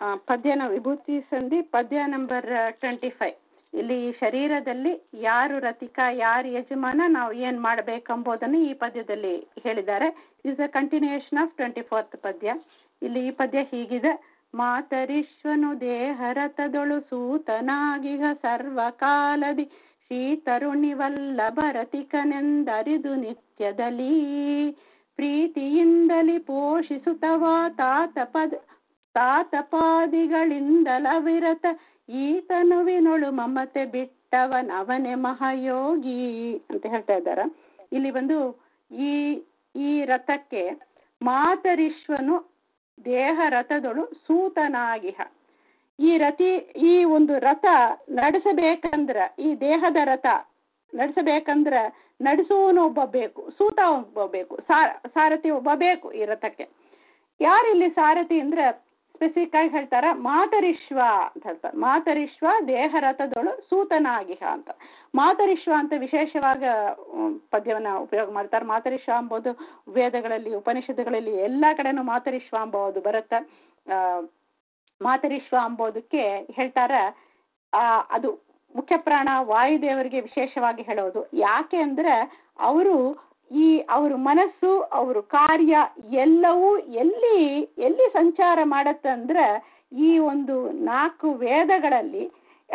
ಆ, ಪದ್ಯನ ವಿಭೂತಿ ಸಂಧಿ ಪದ್ಯ ನಂಬರ್ ಟ್ವೆಂಟಿ ಫೈವ್ ಇಲ್ಲಿ ಶರೀರದಲ್ಲಿ ಯಾರು ರತಿಕ ಯಾರು ಯಜಮಾನ ನಾವು ಏನ್ ಮಾಡ್ಬೇಕೆಂಬುದನ್ನು ಈ ಪದ್ಯದಲ್ಲಿ ಹೇಳಿದ್ದಾರೆ is a continuation of twenty fourth ಪದ್ಯ ಇಲ್ಲಿ ಈ ಪದ್ಯ ಹೀಗಿದೆ ಮಾತರಿಶ್ವನು ದೇಹರಥದೊಳು ಸೂತನಾಗಿಹ ಸರ್ವಕಾಲದಿ ಶ್ರೀತರುಣಿ ವಲ್ಲಭ ರತಿಕನೆಂದರಿದು ನಿತ್ಯದಲ್ಲಿ ಪ್ರೀತಿಯಿಂದಲಿ ಪೋಷಿಸುತ್ತವ ತಾತ ಪದ ತಾತಪಾದಿಗಳಿಂದಲವಿರತ ಈತನುವಿನೊಳು ಮಮತೆ ಬಿಟ್ಟವನವನೇ ಮಹಾಯೋಗಿ ಅಂತ ಹೇಳ್ತಾ ಇದ್ದಾರ ಇಲ್ಲಿ ಬಂದು ಈ ಈ ರಥಕ್ಕೆ ಮಾತರಿಶ್ವನು ದೇಹ ರಥದೊಳು ಸೂತನಾಗಿಹ ಈ ರತಿ ಈ ಒಂದು ರಥ ನಡೆಸಬೇಕಂದ್ರ ಈ ದೇಹದ ರಥ ನಡೆಸಬೇಕಂದ್ರ ನಡೆಸುವವನು ಒಬ್ಬ ಬೇಕು ಸೂತ ಒಬ್ಬ ಬೇಕು ಸಾರಥಿ ಒಬ್ಬ ಬೇಕು ಈ ರಥಕ್ಕೆ ಯಾರಿಲ್ಲಿ ಸಾರಥಿ ಅಂದ್ರೆ ಸ್ಪೆಸಿಫಿಕ್ ಆಗಿ ಹೇಳ್ತಾರ ಮಾತರಿಶ್ವ ಅಂತ ಹೇಳ್ತಾರೆ ಮಾತರಿಶ್ವ ದೇಹ ರಥದೊಳು ಸೂತನಾಗಿಹ ಅಂತ ಮಾತರಿಶ್ವ ಅಂತ ವಿಶೇಷವಾಗ ಪದ್ಯವನ್ನ ಉಪಯೋಗ ಮಾಡ್ತಾರೆ ಮಾತರಿಶ್ವ ಎಂಬುದು ವೇದಗಳಲ್ಲಿ ಉಪನಿಷತ್ತುಗಳಲ್ಲಿ ಎಲ್ಲಾ ಕಡೆನೂ ಮಾತರಿಶ್ವ ಎಂಬುದು ಬರುತ್ತೆ ಆ ಮಾತರಿಶ್ವ ಎಂಬುದಕ್ಕೆ ಹೇಳ್ತಾರ ಆ ಅದು ಮುಖ್ಯ ಪ್ರಾಣ ವಾಯುದೇವರಿಗೆ ವಿಶೇಷವಾಗಿ ಹೇಳೋದು ಯಾಕೆ ಅಂದ್ರೆ ಅವರು ಈ ಅವ್ರ ಮನಸ್ಸು ಅವ್ರ ಕಾರ್ಯ ಎಲ್ಲವೂ ಎಲ್ಲಿ ಎಲ್ಲಿ ಸಂಚಾರ ಮಾಡತ್ತೆ ಅಂದ್ರೆ ಈ ಒಂದು ನಾಲ್ಕು ವೇದಗಳಲ್ಲಿ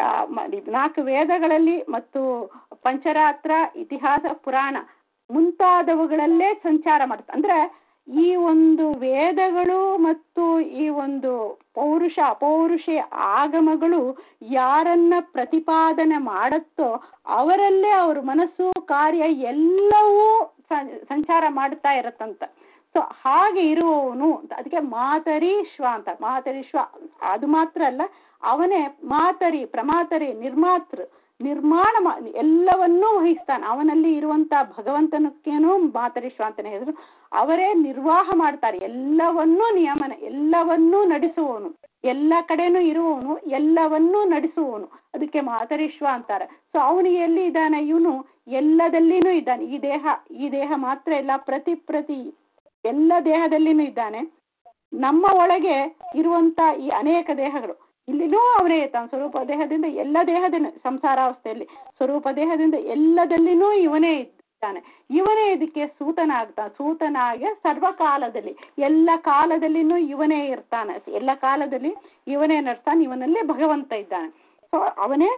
ನಾಲ್ಕು ವೇದಗಳಲ್ಲಿ ಮತ್ತು ಪಂಚರಾತ್ರ ಇತಿಹಾಸ ಪುರಾಣ ಮುಂತಾದವುಗಳಲ್ಲೇ ಸಂಚಾರ ಮಾಡುತ್ತೆ ಅಂದ್ರೆ ಈ ಒಂದು ವೇದಗಳು ಮತ್ತು ಈ ಒಂದು ಪೌರುಷ ಅಪೌರುಷ ಆಗಮಗಳು ಯಾರನ್ನ ಪ್ರತಿಪಾದನೆ ಮಾಡುತ್ತೋ ಅವರಲ್ಲೇ ಅವ್ರ ಮನಸ್ಸು ಕಾರ್ಯ ಎಲ್ಲವೂ ಸಂಚಾರ ಮಾಡ್ತಾ ಇರತ್ತಂತ ಸೊ ಹಾಗೆ ಇರುವವನು ಅದಕ್ಕೆ ಮಾತರೀಶ್ವ ಅಂತ ಮಾತರೀಶ್ವ ಅದು ಮಾತ್ರ ಅಲ್ಲ ಅವನೇ ಮಾತರಿ ಪ್ರಮಾತರಿ ನಿರ್ಮಾತೃ ನಿರ್ಮಾಣ ಎಲ್ಲವನ್ನೂ ವಹಿಸ್ತಾನೆ ಅವನಲ್ಲಿ ಇರುವಂತ ಭಗವಂತನಕ್ಕೇನೋ ಮಾತರಿಶ್ವ ಅಂತಾನೆ ಹೆಸರು ಅವರೇ ನಿರ್ವಾಹ ಮಾಡ್ತಾರೆ ಎಲ್ಲವನ್ನೂ ನಿಯಮನ ಎಲ್ಲವನ್ನೂ ನಡೆಸುವವನು ಎಲ್ಲ ಕಡೆನೂ ಇರುವವನು ಎಲ್ಲವನ್ನೂ ನಡೆಸುವವನು ಅದಕ್ಕೆ ಮಾತರಿಶ್ವ ಅಂತಾರೆ ಸೊ ಅವನು ಎಲ್ಲಿ ಇದ್ದಾನೆ ಇವನು ಎಲ್ಲದಲ್ಲಿನೂ ಇದ್ದಾನೆ ಈ ದೇಹ ಈ ದೇಹ ಮಾತ್ರ ಇಲ್ಲ ಪ್ರತಿ ಪ್ರತಿ ಎಲ್ಲ ದೇಹದಲ್ಲಿನೂ ಇದ್ದಾನೆ ನಮ್ಮ ಒಳಗೆ ಇರುವಂತ ಈ ಅನೇಕ ದೇಹಗಳು ಇಲ್ಲಿನೂ ಅವನೇ ಇರ್ತಾನೆ ಸ್ವರೂಪ ದೇಹದಿಂದ ಎಲ್ಲ ದೇಹದಿಂದ ಸಂಸಾರಾವಸ್ಥೆಯಲ್ಲಿ ಸ್ವರೂಪ ದೇಹದಿಂದ ಎಲ್ಲದಲ್ಲಿನೂ ಇವನೇ ಇದ್ದಾನೆ ಇವನೇ ಇದಕ್ಕೆ ಸೂತನಾಗ್ತಾನೆ ಸೂತನಾಗೆ ಸರ್ವಕಾಲದಲ್ಲಿ ಎಲ್ಲ ಕಾಲದಲ್ಲಿನೂ ಇವನೇ ಇರ್ತಾನೆ ಎಲ್ಲ ಕಾಲದಲ್ಲಿ ಇವನೇ ನಡ್ತಾನೆ ಇವನಲ್ಲೇ ಭಗವಂತ ಇದ್ದಾನೆ ಸೊ ಅವನೇ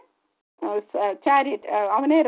ಚಾರಿ ಅವನೇ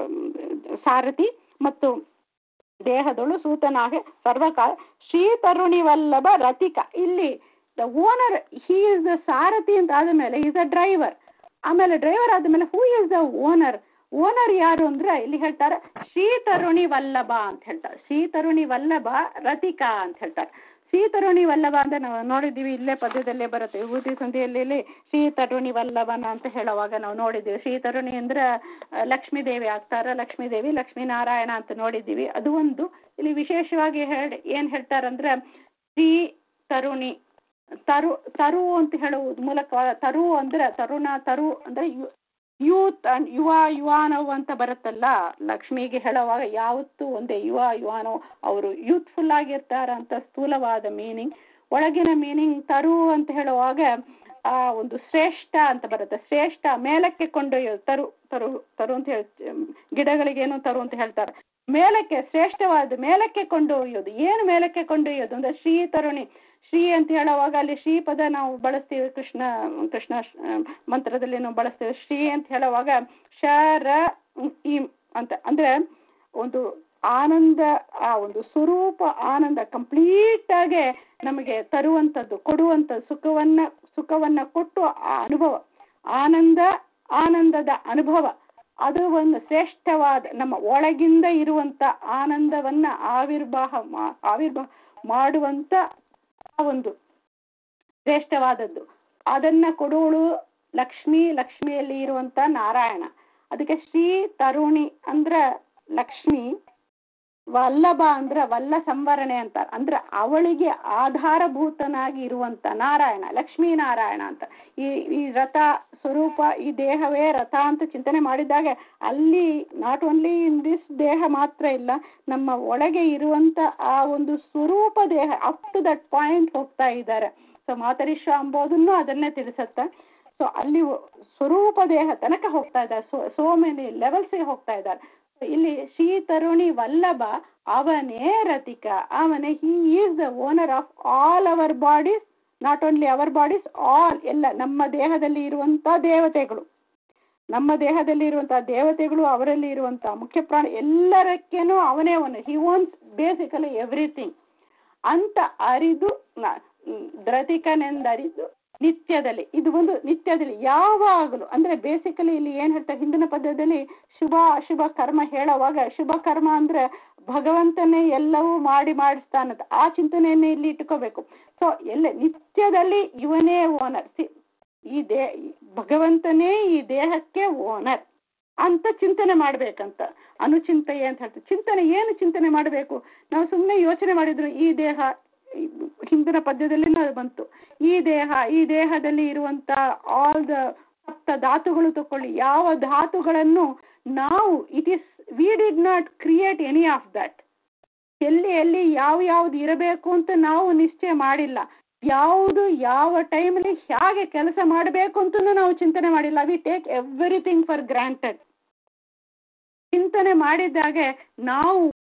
ಸಾರಥಿ ಮತ್ತು ದೇಹದೊಳು ಸೂತನಾಗೆ ಸರ್ವಕಾಲ ಶ್ರೀತರುಣಿ ವಲ್ಲಭ ರತಿಕ ಇಲ್ಲಿ the owner he is the ಸಾರಥಿ ಅಂತ ಆದಮೇಲೆ ಈಸ್ ಅ ಡ್ರೈವರ್ ಆಮೇಲೆ ಡ್ರೈವರ್ ಆದ್ಮೇಲೆ who is the owner owner ಯಾರು ಅಂದ್ರೆ ಇಲ್ಲಿ ಹೇಳ್ತಾರೆ ಶ್ರೀತರುಣಿ ವಲ್ಲಭ ಅಂತ ಹೇಳ್ತಾರೆ ಶ್ರೀತರುಣಿ ವಲ್ಲಭ ರತಿಕಾ ಅಂತ ಹೇಳ್ತಾರೆ ಶ್ರೀತರುಣಿ ವಲ್ಲಭ ಅಂತ ನಾವು ನೋಡಿದ್ದೀವಿ ಇಲ್ಲೇ ಪದ್ಯದಲ್ಲೇ ಬರುತ್ತೆ ವಿಭೂತಿ ಸಂಧಿಯಲ್ಲಿ ಶ್ರೀತರುಣಿ ವಲ್ಲಭನ ಅಂತ ಹೇಳುವಾಗ ನಾವು ನೋಡಿದ್ದೀವಿ ಶ್ರೀತರುಣಿ ಅಂದ್ರೆ ಲಕ್ಷ್ಮೀ ದೇವಿ ಆಗ್ತಾರ ಲಕ್ಷ್ಮೀ ದೇವಿ ಲಕ್ಷ್ಮೀನಾರಾಯಣ ಅಂತ ನೋಡಿದ್ದೀವಿ ಅದು ಒಂದು ಇಲ್ಲಿ ವಿಶೇಷವಾಗಿ ಹೇಳಿ ಏನ್ ಹೇಳ್ತಾರಂದ್ರೆ ಶ್ರೀ ತರುಣಿ ತರು ತರು ಅಂತ ಹೇಳುವುದು ಮೂಲಕ ತರು ಅಂದ್ರೆ ತರುಣ ತರು ಅಂದ್ರೆ ಯೂತ್ ಯುವ ಯುವಾನವ್ ಅಂತ ಬರುತ್ತಲ್ಲ ಲಕ್ಷ್ಮಿಗೆ ಹೇಳುವಾಗ ಯಾವತ್ತೂ ಒಂದೇ ಯುವ ಯುವಾನವ್ ಅವರು ಯೂತ್ಫುಲ್ ಆಗಿರ್ತಾರ ಅಂತ ಸ್ಥೂಲವಾದ ಮೀನಿಂಗ್ ಒಳಗಿನ ಮೀನಿಂಗ್ ತರು ಅಂತ ಹೇಳುವಾಗ ಆ ಒಂದು ಶ್ರೇಷ್ಠ ಅಂತ ಬರುತ್ತೆ ಶ್ರೇಷ್ಠ ಮೇಲಕ್ಕೆ ಕೊಂಡೊಯ್ಯೋದು ತರು ತರು ತರು ಅಂತ ಹೇಳಿ ಗಿಡಗಳಿಗೇನು ತರು ಅಂತ ಹೇಳ್ತಾರೆ ಮೇಲಕ್ಕೆ ಶ್ರೇಷ್ಠವಾದ ಮೇಲಕ್ಕೆ ಕೊಂಡೊಯ್ಯೋದು ಏನು ಮೇಲಕ್ಕೆ ಕೊಂಡೊಯ್ಯೋದು ಅಂದ್ರೆ ಶ್ರೀ ತರುಣಿ ಶ್ರೀ ಅಂತ ಹೇಳುವಾಗ ಅಲ್ಲಿ ಶ್ರೀ ಪದ ನಾವು ಬಳಸ್ತೀವಿ ಕೃಷ್ಣ ಕೃಷ್ಣ ಮಂತ್ರದಲ್ಲಿ ನಾವು ಬಳಸ್ತೀವಿ ಶ್ರೀ ಅಂತ ಹೇಳುವಾಗ ಶರ ಇಂ ಅಂತ ಅಂದ್ರೆ ಒಂದು ಆನಂದ ಆ ಒಂದು ಸ್ವರೂಪ ಆನಂದ ಕಂಪ್ಲೀಟ್ ಆಗಿ ನಮಗೆ ತರುವಂಥದ್ದು ಕೊಡುವಂಥದ್ದು ಸುಖವನ್ನ ಸುಖವನ್ನ ಕೊಟ್ಟು ಆ ಅನುಭವ ಆನಂದ ಆನಂದದ ಅನುಭವ ಅದು ಒಂದು ಶ್ರೇಷ್ಠವಾದ ನಮ್ಮ ಒಳಗಿಂದ ಇರುವಂತ ಆನಂದವನ್ನ ಆವಿರ್ಭಾವ ಆವಿರ್ಭಾವ ಮಾಡುವಂತ ಒಂದು ಶ್ರೇಷ್ಠವಾದದ್ದು ಅದನ್ನ ಕೊಡುವಳು ಲಕ್ಷ್ಮಿ ಲಕ್ಷ್ಮಿಯಲ್ಲಿ ಇರುವಂತ ನಾರಾಯಣ ಅದಕ್ಕೆ ಶ್ರೀ ತರುಣಿ ಅಂದ್ರ ಲಕ್ಷ್ಮಿ ವಲ್ಲಭ ಅಂದ್ರ ವಲ್ಲ ಸಂವರಣೆ ಅಂತ ಅಂದ್ರ ಅವಳಿಗೆ ಆಧಾರಭೂತನಾಗಿ ಇರುವಂತ ನಾರಾಯಣ ಲಕ್ಷ್ಮೀ ನಾರಾಯಣ ಅಂತ ಈ ಈ ರಥ ಸ್ವರೂಪ ಈ ದೇಹವೇ ರಥ ಅಂತ ಚಿಂತನೆ ಮಾಡಿದಾಗ ಅಲ್ಲಿ ನಾಟ್ ಓನ್ಲಿ ಇನ್ ದಿಸ್ ದೇಹ ಮಾತ್ರ ಇಲ್ಲ ನಮ್ಮ ಒಳಗೆ ಇರುವಂತ ಆ ಒಂದು ಸ್ವರೂಪ ದೇಹ ಅಪ್ ಟು ದಟ್ ಪಾಯಿಂಟ್ ಹೋಗ್ತಾ ಇದ್ದಾರೆ ಸೊ ಮಾತರಿಶ್ವ ಅಂಬೋದನ್ನು ಅದನ್ನೇ ತಿಳಿಸತ್ತೆ ಸೊ ಅಲ್ಲಿ ಸ್ವರೂಪ ದೇಹ ತನಕ ಹೋಗ್ತಾ ಇದ್ದಾರೆ ಸೋ ಸೋ ಮೆನಿ ಲೆವೆಲ್ಸ್ ಹೋಗ್ತಾ ಇದ್ದಾರೆ ಇಲ್ಲಿ ಶ್ರೀ ತರುಣಿ ವಲ್ಲಭ ಅವನೇ ರತಿಕ ಅವನೇ he is the owner of all our bodies not only our bodies all ಎಲ್ಲ ನಮ್ಮ ದೇಹದಲ್ಲಿ ಇರುವಂತ ದೇವತೆಗಳು ನಮ್ಮ ದೇಹದಲ್ಲಿ ಇರುವಂತಹ ದೇವತೆಗಳು ಅವರಲ್ಲಿ ಇರುವಂತಹ ಮುಖ್ಯ ಪ್ರಾಣ ಎಲ್ಲರಕ್ಕೇನು ಅವನೇ owner he owns basically everything ಅಂತ ಅರಿದು ದ್ರತಿಕನೆಂದರಿದು ನಿತ್ಯದಲ್ಲಿ ಇದು ಒಂದು ನಿತ್ಯದಲ್ಲಿ ಯಾವಾಗಲೂ ಅಂದ್ರೆ ಬೇಸಿಕಲಿ ಇಲ್ಲಿ ಏನ್ ಹೇಳ್ತಾರೆ ಹಿಂದಿನ ಪದ್ಯದಲ್ಲಿ ಶುಭ ಅಶುಭ ಕರ್ಮ ಹೇಳುವಾಗ ಶುಭ ಕರ್ಮ ಅಂದ್ರೆ ಭಗವಂತನೇ ಎಲ್ಲವೂ ಮಾಡಿ ಮಾಡಿಸ್ತಾನಂತ ಆ ಚಿಂತನೆಯನ್ನೇ ಇಲ್ಲಿ ಇಟ್ಕೋಬೇಕು ಸೊ ಎಲ್ಲ ನಿತ್ಯದಲ್ಲಿ ಇವನೇ ಓನರ್ ಈ ದೇ ಭಗವಂತನೇ ಈ ದೇಹಕ್ಕೆ ಓನರ್ ಅಂತ ಚಿಂತನೆ ಮಾಡ್ಬೇಕಂತ ಅನುಚಿಂತೆಯೇ ಅಂತ ಹೇಳ್ತೀವಿ ಚಿಂತನೆ ಏನು ಚಿಂತನೆ ಮಾಡಬೇಕು ನಾವು ಸುಮ್ಮನೆ ಯೋಚನೆ ಮಾಡಿದ್ರು ಈ ದೇಹ ಹಿಂದಿನ ಪದ್ಯದಲ್ಲಿ ಬಂತು ಈ ದೇಹ ಈ ದೇಹದಲ್ಲಿ ಇರುವಂತ ಆಲ್ ದ ಸಪ್ತ ಧಾತುಗಳು ತಕೊಳ್ಳಿ ಯಾವ ಧಾತುಗಳನ್ನು ನಾವು it is we did not create any of that ಎಲ್ಲಿ ಎಲ್ಲಿ ಯಾವ ಯಾವ್ದು ಇರಬೇಕು ಅಂತ ನಾವು ನಿಶ್ಚಯ ಮಾಡಿಲ್ಲ ಯಾವುದು ಯಾವ ಟೈಮಲ್ಲಿ ಹೇಗೆ ಕೆಲಸ ಮಾಡಬೇಕು ಅಂತಲೂ ನಾವು ಚಿಂತನೆ ಮಾಡಿಲ್ಲ we take everything for granted ಚಿಂತನೆ ಮಾಡಿದಾಗೆ ನಾವು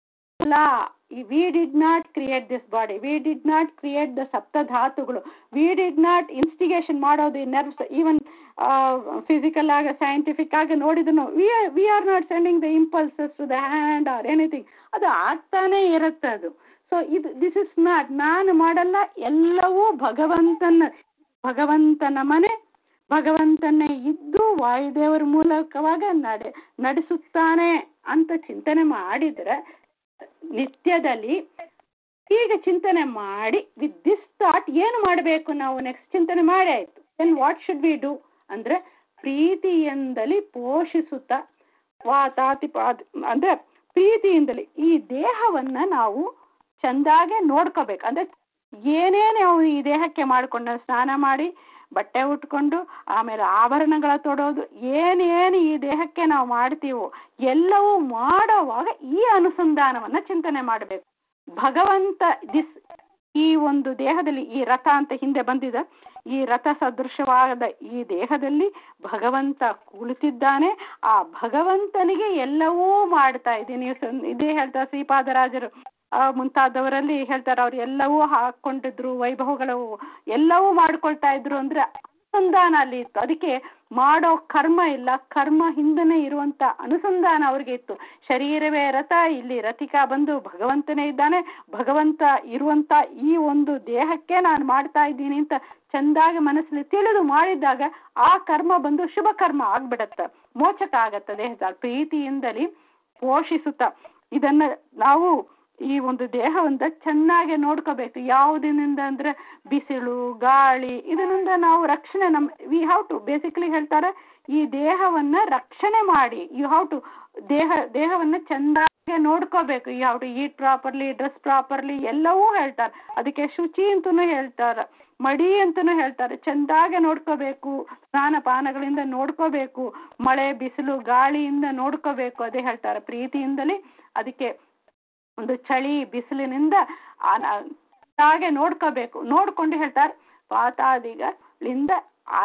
we did not create this body we did not create the ಸಪ್ತ ಧಾತುಗಳು ವಿ ಡಿಡ್ ನಾಟ್ ಇನ್ಸ್ಟಿಗೇಷನ್ ಮಾಡೋದು ಈ ನರ್ವ್ಸ್ ಈವನ್ ಫಿಸಿಕಲ್ ಆಗಿ ಸೈಂಟಿಫಿಕ್ ಆಗಿ ನೋಡಿದ್ರು we we are not sending the impulses to the hand or anything ಅದು ಆಗ್ತಾನೆ ಇರುತ್ತೆ ಅದು ಸೊ ಇದು ದಿಸ್ ಇಸ್ ನಾಟ್ ನಾನು ಮಾಡಲ್ಲ ಎಲ್ಲವೂ ಭಗವಂತನ ಭಗವಂತನ ಮನೆ ಭಗವಂತನೇ ಇದ್ದು ವಾಯುದೇವರ ಮೂಲಕವಾಗ ನಡೆ ನಡೆಸುತ್ತಾನೆ ಅಂತ ಚಿಂತನೆ ಮಾಡಿದ್ರೆ ನಿತ್ಯದಲ್ಲಿ ಈಗ ಚಿಂತನೆ ಮಾಡಿ ವಿತ್ ದಿಸ್ ಥಾಟ್ ಏನು ಮಾಡಬೇಕು ನಾವು ನೆಕ್ಸ್ಟ್ ಚಿಂತನೆ ಮಾಡಿ ಆಯ್ತು then what should we do ಅಂದ್ರೆ ಪ್ರೀತಿಯಿಂದಲಿ ಪೋಷಿಸುತ್ತಾ ವಾತಾತಿ ಅಂದ್ರೆ ಪ್ರೀತಿಯಿಂದಲೇ ಈ ದೇಹವನ್ನ ನಾವು ಚಂದಾಗೆ ನೋಡ್ಕೋಬೇಕು ಅಂದ್ರೆ ಏನೇನು ನಾವು ಈ ದೇಹಕ್ಕೆ ಮಾಡಿಕೊಂಡು ಸ್ನಾನ ಮಾಡಿ ಬಟ್ಟೆ ಉಟ್ಕೊಂಡು ಆಮೇಲೆ ಆಭರಣಗಳ ತೊಡೋದು ಏನೇನು ಈ ದೇಹಕ್ಕೆ ನಾವು ಮಾಡ್ತೀವೋ ಎಲ್ಲವೂ ಮಾಡೋವಾಗ ಈ ಅನುಸಂಧಾನವನ್ನ ಚಿಂತನೆ ಮಾಡಬೇಕು ಭಗವಂತ ದಿಸ್ ಈ ಒಂದು ದೇಹದಲ್ಲಿ ಈ ರಥ ಅಂತ ಹಿಂದೆ ಬಂದಿದೆ ಈ ರಥ ಸದೃಶವಾದ ಈ ದೇಹದಲ್ಲಿ ಭಗವಂತ ಕುಳಿತಿದ್ದಾನೆ ಆ ಭಗವಂತನಿಗೆ ಎಲ್ಲವೂ ಮಾಡ್ತಾ ಇದ್ದೀನಿ ಇದೇ ಹೇಳ್ತಾ ಶ್ರೀಪಾದರಾಜರು ಮುಂತಾದವರಲ್ಲಿ ಹೇಳ್ತಾರೆ ಅವ್ರು ಎಲ್ಲವೂ ಹಾಕೊಂಡಿದ್ರು ವೈಭವಗಳು ಎಲ್ಲವೂ ಮಾಡ್ಕೊಳ್ತಾ ಇದ್ರು ಅಂದ್ರೆ ಅನುಸಂಧಾನ ಅಲ್ಲಿ ಇತ್ತು ಅದಕ್ಕೆ ಮಾಡೋ ಕರ್ಮ ಇಲ್ಲ ಕರ್ಮ ಹಿಂದನೆ ಇರುವಂತ ಅನುಸಂಧಾನ ಅವ್ರಿಗೆ ಇತ್ತು ಶರೀರವೇ ರಥ ಇಲ್ಲಿ ರಥಿಕಾ ಬಂದು ಭಗವಂತನೇ ಇದ್ದಾನೆ ಭಗವಂತ ಇರುವಂತ ಈ ಒಂದು ದೇಹಕ್ಕೆ ನಾನು ಮಾಡ್ತಾ ಇದ್ದೀನಿ ಅಂತ ಚಂದಾಗಿ ಮನಸ್ಸಲ್ಲಿ ತಿಳಿದು ಮಾಡಿದಾಗ ಆ ಕರ್ಮ ಬಂದು ಶುಭ ಕರ್ಮ ಆಗ್ಬಿಡತ್ತ ಮೋಚಕ ಆಗತ್ತ ದೇಹದ ಪ್ರೀತಿಯಿಂದಲೇ ಪೋಷಿಸುತ್ತ ಇದನ್ನ ನಾವು ಈ ಒಂದು ದೇಹವಂತ ಚೆನ್ನಾಗಿ ನೋಡ್ಕೋಬೇಕು ಯಾವುದಿನಿಂದ ಅಂದ್ರೆ ಬಿಸಿಲು ಗಾಳಿ ಇದರಿಂದ ನಾವು ರಕ್ಷಣೆ ನಮ್ ವಿ ಹ್ಯಾವ್ ಟು ಬೇಸಿಕಲಿ ಹೇಳ್ತಾರೆ ಈ ದೇಹವನ್ನ ರಕ್ಷಣೆ ಮಾಡಿ ಯು ಹ್ಯಾವ್ ಟು ದೇಹ ದೇಹವನ್ನ ಚಂದಾಗಿ ನೋಡ್ಕೋಬೇಕು you have to eat properly dress properly ಎಲ್ಲವೂ ಹೇಳ್ತಾರೆ ಅದಕ್ಕೆ ಶುಚಿ ಅಂತನೂ ಹೇಳ್ತಾರೆ ಮಡಿ ಅಂತನೂ ಹೇಳ್ತಾರೆ ಚಂದಾಗೆ ನೋಡ್ಕೋಬೇಕು ಸ್ನಾನ ಪಾನಗಳಿಂದ ನೋಡ್ಕೋಬೇಕು ಮಳೆ ಬಿಸಿಲು ಗಾಳಿಯಿಂದ ನೋಡ್ಕೋಬೇಕು ಅದೇ ಹೇಳ್ತಾರೆ ಪ್ರೀತಿಯಿಂದಲೇ ಅದಕ್ಕೆ ಒಂದು ಚಳಿ ಬಿಸಿಲಿನಿಂದ ಹಾಗೆ ನೋಡ್ಕೋಬೇಕು ನೋಡ್ಕೊಂಡು ಹೇಳ್ತಾರೆ ಪಾತಾದಿಗಳಿಂದ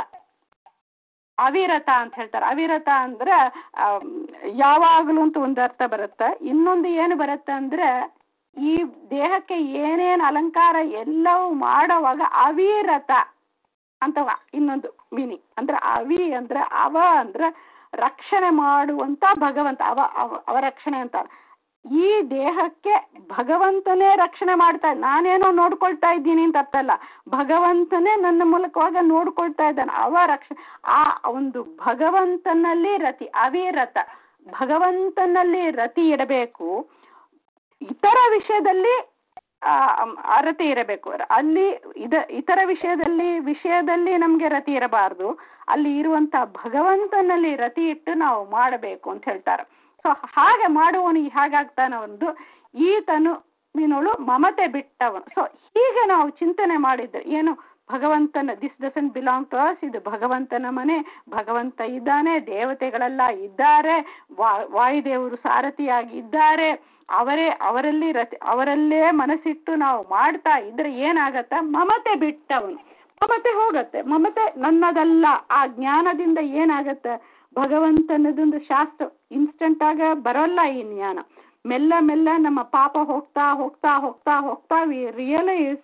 ಅವಿರತ ಅಂತ ಹೇಳ್ತಾರೆ ಅವಿರತ ಅಂದ್ರೆ ಯಾವಾಗಲೂ ಅಂತ ಒಂದು ಅರ್ಥ ಬರುತ್ತೆ ಇನ್ನೊಂದು ಏನು ಬರುತ್ತೆ ಅಂದ್ರೆ ಈ ದೇಹಕ್ಕೆ ಏನೇನು ಅಲಂಕಾರ ಎಲ್ಲವೂ ಮಾಡೋವಾಗ ಅವಿರತ ಅಂತ ಇನ್ನೊಂದು ಮೀನಿಂಗ್ ಅಂದ್ರೆ ಅವಿ ಅಂದ್ರೆ ಅವ ಅಂದ್ರೆ ರಕ್ಷಣೆ ಮಾಡುವಂತ ಭಗವಂತ ಅವ ಅವ ರಕ್ಷಣೆ ಅಂತ ಈ ದೇಹಕ್ಕೆ ಭಗವಂತನೇ ರಕ್ಷಣೆ ಮಾಡ್ತಾ ನಾನೇನೋ ನೋಡ್ಕೊಳ್ತಾ ಇದ್ದೀನಿ ಅಂತ ಅರ್ಥಲ್ಲ ಭಗವಂತನೇ ನನ್ನ ಮೂಲಕವಾಗ ನೋಡ್ಕೊಳ್ತಾ ಇದ್ದಾನೆ ಅವ ರಕ್ಷಣೆ ಆ ಒಂದು ಭಗವಂತನಲ್ಲಿ ರತಿ ಅವಿರತ ಭಗವಂತನಲ್ಲಿ ರತಿ ಇಡಬೇಕು ಇತರ ವಿಷಯದಲ್ಲಿ ರತಿ ಇರಬೇಕು ಅಲ್ಲಿ ಇದ ಇತರ ವಿಷಯದಲ್ಲಿ ವಿಷಯದಲ್ಲಿ ನಮ್ಗೆ ರತಿ ಇರಬಾರ್ದು ಅಲ್ಲಿ ಇರುವಂತ ಭಗವಂತನಲ್ಲಿ ರತಿ ಇಟ್ಟು ನಾವು ಮಾಡಬೇಕು ಅಂತ ಹೇಳ್ತಾರೆ ಸೊ ಹಾಗೆ ಮಾಡುವವನಿಗೆ ಹೇಗಾಗ್ತಾನ ಒಂದು ಈತನು ಮೀನುಳು ಮಮತೆ ಬಿಟ್ಟವನು ಸೊ ಹೀಗೆ ನಾವು ಚಿಂತನೆ ಮಾಡಿದ್ರೆ ಏನು ಭಗವಂತನ this doesn't belong to us ಇದು ಭಗವಂತನ ಮನೆ ಭಗವಂತ ಇದ್ದಾನೆ ದೇವತೆಗಳೆಲ್ಲ ಇದ್ದಾರೆ ವಾಯುದೇವರು ಸಾರಥಿಯಾಗಿ ಇದ್ದಾರೆ ಅವರೇ ಅವರಲ್ಲಿ ರತಿ ಅವರಲ್ಲೇ ಮನಸ್ಸಿಟ್ಟು ನಾವು ಮಾಡ್ತಾ ಇದ್ರೆ ಏನಾಗತ್ತ ಮಮತೆ ಬಿಟ್ಟವನು ಮಮತೆ ಹೋಗತ್ತೆ ಮಮತೆ ನನ್ನದಲ್ಲ ಆ ಜ್ಞಾನದಿಂದ ಏನಾಗತ್ತೆ ಭಗವಂತನದೊಂದು ಶಾಸ್ತ್ರ ಇನ್ಸ್ಟಂಟ್ ಆಗ ಬರೋಲ್ಲ ಈ ಜ್ಞಾನ ಮೆಲ್ಲ ಮೆಲ್ಲ ನಮ್ಮ ಪಾಪ ಹೋಗ್ತಾ ಹೋಗ್ತಾ ಹೋಗ್ತಾ ಹೋಗ್ತಾ ವಿ ರಿಯಲೈಸ್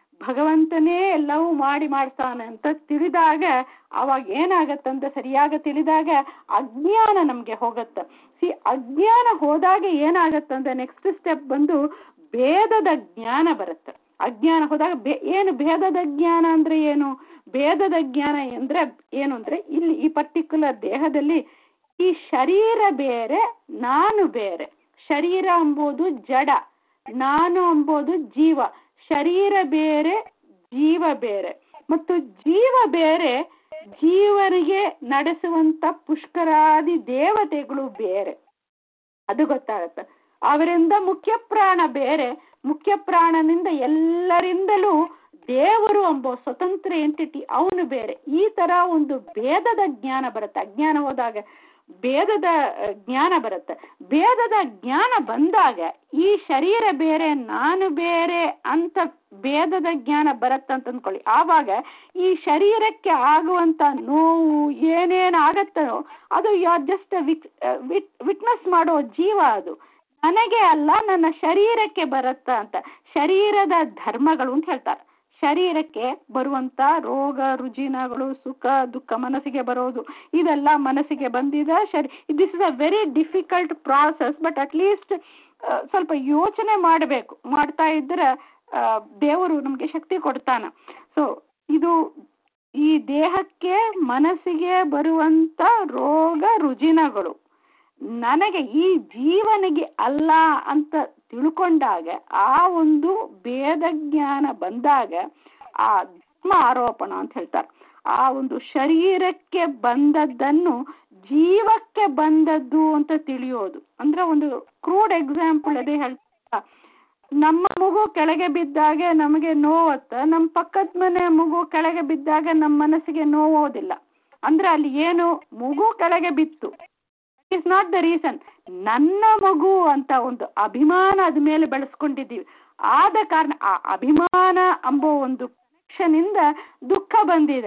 ಭಗವಂತನೇ ಎಲ್ಲವೂ ಮಾಡಿ ಮಾಡ್ತಾನೆ ಅಂತ ತಿಳಿದಾಗ ಅವಾಗ ಏನಾಗತ್ತಂತ ಸರಿಯಾಗಿ ತಿಳಿದಾಗ ಅಜ್ಞಾನ ನಮ್ಗೆ ಹೋಗತ್ತ ಸಿ ಅಜ್ಞಾನ ಹೋದಾಗ ಏನಾಗತ್ತಂದ್ರೆ ನೆಕ್ಸ್ಟ್ ಸ್ಟೆಪ್ ಬಂದು ಭೇದದ ಜ್ಞಾನ ಬರುತ್ತೆ ಅಜ್ಞಾನ ಹೋದಾಗ ಬೇ ಏನು ಭೇದದ ಜ್ಞಾನ ಅಂದ್ರೆ ಏನು ಭೇದದ ಜ್ಞಾನ ಅಂದ್ರೆ ಏನು ಅಂದ್ರೆ ಇಲ್ಲಿ ಈ ಪರ್ಟಿಕ್ಯುಲರ್ ದೇಹದಲ್ಲಿ ಈ ಶರೀರ ಬೇರೆ ನಾನು ಬೇರೆ ಶರೀರ ಎಂಬುದು ಜಡ ನಾನು ಎಂಬುದು ಜೀವ ಶರೀರ ಬೇರೆ ಜೀವ ಬೇರೆ ಮತ್ತು ಜೀವ ಬೇರೆ ಜೀವನಿಗೆ ನಡೆಸುವಂತ ಪುಷ್ಕರಾದಿ ದೇವತೆಗಳು ಬೇರೆ ಅದು ಗೊತ್ತಾಗತ್ತೆ ಅವರಿಂದ ಮುಖ್ಯ ಪ್ರಾಣ ಬೇರೆ ಮುಖ್ಯ ಪ್ರಾಣನಿಂದ ಎಲ್ಲರಿಂದಲೂ ದೇವರು ಎಂಬ ಸ್ವತಂತ್ರ ಎಂಟಿಟಿ ಅವನು ಬೇರೆ ಈ ತರ ಒಂದು ಭೇದದ ಜ್ಞಾನ ಬರುತ್ತೆ ಅಜ್ಞಾನ ಹೋದಾಗ ಭೇದದ ಜ್ಞಾನ ಬರುತ್ತೆ ಭೇದದ ಜ್ಞಾನ ಬಂದಾಗ ಈ ಶರೀರ ಬೇರೆ ನಾನು ಬೇರೆ ಅಂತ ಭೇದದ ಜ್ಞಾನ ಬರುತ್ತಂತ ಅಂದ್ಕೊಳ್ಳಿ ಆವಾಗ ಈ ಶರೀರಕ್ಕೆ ಆಗುವಂತ ನೋವು ಏನೇನು ಆಗತ್ತೋ ಅದು ಜಸ್ಟ್ ವಿಟ್ನೆಸ್ ಮಾಡೋ ಜೀವ ಅದು ನನಗೆ ಅಲ್ಲ ನನ್ನ ಶರೀರಕ್ಕೆ ಬರುತ್ತ ಅಂತ ಶರೀರದ ಧರ್ಮಗಳು ಅಂತ ಹೇಳ್ತಾರೆ ಶರೀರಕ್ಕೆ ಬರುವಂತ ರೋಗ ರುಜಿನಗಳು ಸುಖ ದುಃಖ ಮನಸ್ಸಿಗೆ ಬರೋದು ಇದೆಲ್ಲ ಮನಸ್ಸಿಗೆ ಬಂದಿದೆ ಶರೀ this is a very difficult process but at least ಸ್ವಲ್ಪ ಯೋಚನೆ ಮಾಡಬೇಕು ಮಾಡ್ತಾ ಇದ್ರೆ ದೇವರು ನಮಗೆ ಶಕ್ತಿ ಕೊಡ್ತಾನ ಸೊ ಇದು ಈ ದೇಹಕ್ಕೆ ಮನಸ್ಸಿಗೆ ಬರುವಂತ ರೋಗ ರುಜಿನಗಳು ನನಗೆ ಈ ಜೀವನಿಗೆ ಅಲ್ಲ ಅಂತ ತಿಳ್ಕೊಂಡಾಗ ಆ ಒಂದು ಭೇದ ಜ್ಞಾನ ಬಂದಾಗ ಆ ಧರ್ಮ ಆರೋಪಣ ಅಂತ ಹೇಳ್ತಾರೆ ಆ ಒಂದು ಶರೀರಕ್ಕೆ ಬಂದದ್ದನ್ನು ಜೀವಕ್ಕೆ ಬಂದದ್ದು ಅಂತ ತಿಳಿಯೋದು ಅಂದ್ರೆ ಒಂದು ಕ್ರೂಡ್ ಎಕ್ಸಾಂಪಲ್ ಅದೇ ಹೇಳ್ತಾ ನಮ್ಮ ಮಗು ಕೆಳಗೆ ಬಿದ್ದಾಗ ನಮಗೆ ನೋವತ್ತ ನಮ್ಮ ಪಕ್ಕದ ಮನೆ ಮಗು ಕೆಳಗೆ ಬಿದ್ದಾಗ ನಮ್ಮ ಮನಸ್ಸಿಗೆ ನೋವೋದಿಲ್ಲ ಅಂದ್ರೆ ಅಲ್ಲಿ ಏನು ಮಗು ಕೆಳಗೆ ಬಿತ್ತು ಇಸ್ ನಾಟ್ ದ ರೀಸನ್ ನನ್ನ ಮಗು ಅಂತ ಒಂದು ಅಭಿಮಾನ ಅದ ಮೇಲೆ ಬೆಳೆಸ್ಕೊಂಡಿದ್ದೀವಿ ಆದ ಕಾರಣ ಆ ಅಭಿಮಾನ ಎಂಬ ಒಂದು ಇಂದ ದುಃಖ ಬಂದಿದೆ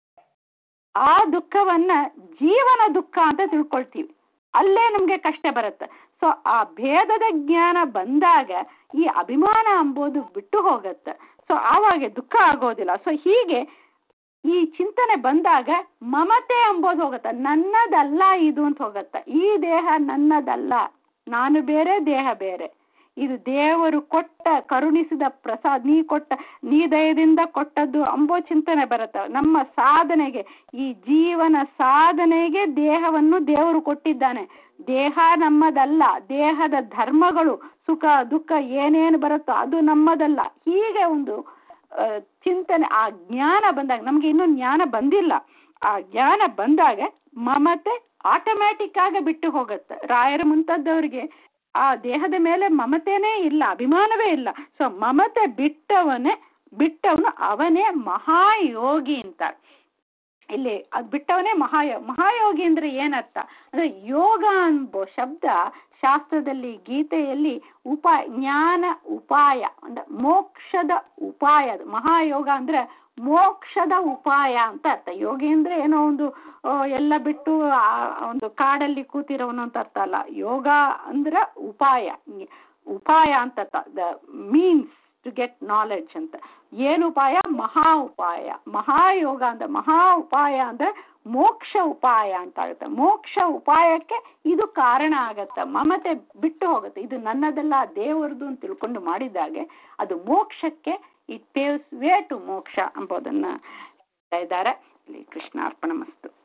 ಆ ದುಃಖವನ್ನ ಜೀವನ ದುಃಖ ಅಂತ ತಿಳ್ಕೊಳ್ತೀವಿ ಅಲ್ಲೇ ನಮ್ಗೆ ಕಷ್ಟ ಬರುತ್ತೆ ಸೊ ಆ ಭೇದದ ಜ್ಞಾನ ಬಂದಾಗ ಈ ಅಭಿಮಾನ ಎಂಬುದು ಬಿಟ್ಟು ಹೋಗತ್ತೆ ಸೊ ಆವಾಗ ದುಃಖ ಆಗೋದಿಲ್ಲ ಸೊ ಹೀಗೆ ಈ ಚಿಂತನೆ ಬಂದಾಗ ಮಮತೆ ಎಂಬುದು ಹೋಗತ್ತ ನನ್ನದಲ್ಲ ಇದು ಅಂತ ಹೋಗತ್ತ ಈ ದೇಹ ನನ್ನದಲ್ಲ ನಾನು ಬೇರೆ ದೇಹ ಬೇರೆ ಇದು ದೇವರು ಕೊಟ್ಟ ಕರುಣಿಸಿದ ಪ್ರಸಾದ್ ನೀ ಕೊಟ್ಟ ನೀ ದಯದಿಂದ ಕೊಟ್ಟದ್ದು ಅಂಬೋ ಚಿಂತನೆ ಬರುತ್ತೆ ನಮ್ಮ ಸಾಧನೆಗೆ ಈ ಜೀವನ ಸಾಧನೆಗೆ ದೇಹವನ್ನು ದೇವರು ಕೊಟ್ಟಿದ್ದಾನೆ ದೇಹ ನಮ್ಮದಲ್ಲ ದೇಹದ ಧರ್ಮಗಳು ಸುಖ ದುಃಖ ಏನೇನು ಬರುತ್ತೋ ಅದು ನಮ್ಮದಲ್ಲ ಹೀಗೆ ಒಂದು ಚಿಂತನೆ ಆ ಜ್ಞಾನ ಬಂದಾಗ ನಮ್ಗೆ ಇನ್ನೂ ಜ್ಞಾನ ಬಂದಿಲ್ಲ ಆ ಜ್ಞಾನ ಬಂದಾಗ ಮಮತೆ ಆಟೋಮ್ಯಾಟಿಕ್ ಆಗಿ ಬಿಟ್ಟು ಹೋಗುತ್ತೆ ರಾಯರ ಮುಂತಾದವರಿಗೆ ಆ ದೇಹದ ಮೇಲೆ ಮಮತೆನೇ ಇಲ್ಲ ಅಭಿಮಾನವೇ ಇಲ್ಲ ಸೊ ಮಮತೆ ಬಿಟ್ಟವನೇ ಬಿಟ್ಟವನು ಅವನೇ ಮಹಾಯೋಗಿ ಅಂತ ಇಲ್ಲಿ ಅದ್ ಬಿಟ್ಟವನೇ ಮಹಾಯೋ ಮಹಾಯೋಗಿ ಅಂದ್ರೆ ಏನರ್ಥ ಅಂದ್ರೆ ಯೋಗ ಎಂಬ ಶಬ್ದ ಶಾಸ್ತ್ರದಲ್ಲಿ ಗೀತೆಯಲ್ಲಿ ಉಪಾಯ ಜ್ಞಾನ ಉಪಾಯ ಅಂದ್ರೆ ಮೋಕ್ಷದ ಉಪಾಯ ಅದು ಮಹಾಯೋಗ ಅಂದ್ರೆ ಮೋಕ್ಷದ ಉಪಾಯ ಅಂತ ಅರ್ಥ ಯೋಗಿ ಅಂದ್ರೆ ಏನೋ ಒಂದು ಎಲ್ಲ ಬಿಟ್ಟು ಒಂದು ಕಾಡಲ್ಲಿ ಕೂತಿರೋನು ಅಂತ ಅರ್ಥ ಅಲ್ಲ ಯೋಗ ಅಂದ್ರೆ ಉಪಾಯ ಉಪಾಯ ಅಂತ the means to get knowledge ಅಂತ ಏನು ಉಪಾಯ ಮಹಾ ಉಪಾಯ ಮಹಾಯೋಗ ಅಂದ್ರೆ ಮಹಾ ಉಪಾಯ ಅಂದ್ರೆ ಮೋಕ್ಷ ಉಪಾಯ ಅಂತ ಆಗುತ್ತೆ ಮೋಕ್ಷ ಉಪಾಯಕ್ಕೆ ಇದು ಕಾರಣ ಆಗತ್ತೆ ಮಮತೆ ಬಿಟ್ಟು ಹೋಗುತ್ತೆ ಇದು ನನ್ನದೆಲ್ಲ ದೇವರದು ಅಂತ ತಿಳ್ಕೊಂಡು ಮಾಡಿದಾಗೆ ಅದು ಮೋಕ್ಷಕ್ಕೆ ಇಟ್ ಪೇವ್ಸ್ ವೇ ಟು ಮೋಕ್ಷ ಎಂಬುದನ್ನ ಇದ್ದಾರೆ ಕೃಷ್ಣ ಅರ್ಪಣ ಮಸ್ತು